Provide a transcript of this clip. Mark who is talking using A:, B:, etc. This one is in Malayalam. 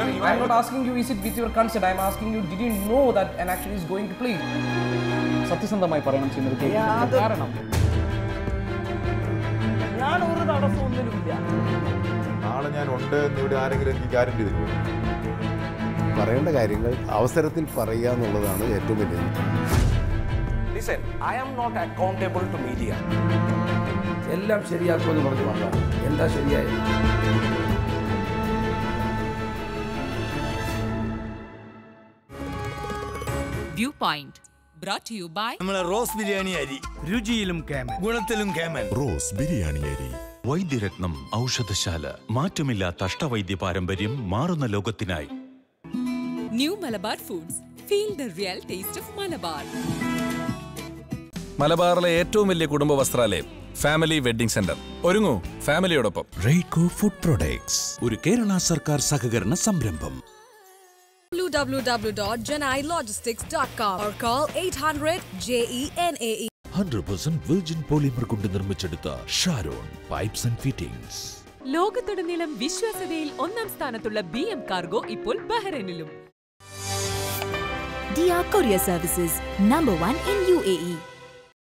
A: I'm not asking you, is it with your consent? I'm asking you, did you know that an action is going to plead?
B: സത്യസന്ധമായി പറയണം ചെയ്യുന്നത്
A: യാതൊരു-
B: കാരണം
A: ഞാൻ ഒരു തടസ്സമൊന്നുമില്ല
C: നാളെ ഞാൻ ഉണ്ട് എന്ന് ഇവിടെ ആരെങ്കിലും എനിക്ക് ഗ്യാരണ്ടി തരുമോ
D: പറയേണ്ട കാര്യങ്ങൾ അവസരത്തിൽ പറയുക എന്നുള്ളതാണ് ഏറ്റവും വലിയ
A: Listen, I am not accountable to media. എല്ലാം ശരിയാക്കുമെന്ന് പറഞ്ഞു വന്നതാണ് എന്താ ശരിയായത്
E: view point brought you by
F: നമ്മളെ റോസ് ബിരിയാണി അരി രുചിയിലും കേമൻ ഗുണത്തിലും കേമൻ
G: റോസ് ബിരിയാണി അരി
H: വൈദ്യരത്നം ഔഷധശാല മാറ്റമില്ലാത്ത അഷ്ടവൈദ്യ പാരമ്പര്യം മാറുന്ന ലോകത്തിനായി
E: new Malabar foods feel the real taste of Malabar
I: മലബാറിലെ ഏറ്റവും വലിയ കുടുംബ വസ്ത്രാലയം ഫാമിലി വെഡിംഗ് സെന്റർ ഒരുങ്ങൂ ഫാമിലിയോടൊപ്പം
G: റെയ്കോ ഫുഡ് പ്രൊഡക്ട്സ് ഒരു കേരള സർക്കാർ സഹകരണ സംരംഭം
E: www.janailogistics.com or call 800 JENAE.
G: Hundred percent virgin polymer കൊണ്ട് നിർമ്മിച്ചെടുത്ത ഷാരോൺ പൈപ്സ് ആൻഡ് ഫിറ്റിംഗ്സ്
E: ലോകത്തുടനീളം വിശ്വാസ്യതയിൽ ഒന്നാം സ്ഥാനത്തുള്ള ബി എം കാർഗോ ഇപ്പോൾ ബഹ്റൈനിലും
J: DR Courier Services, number one in UAE.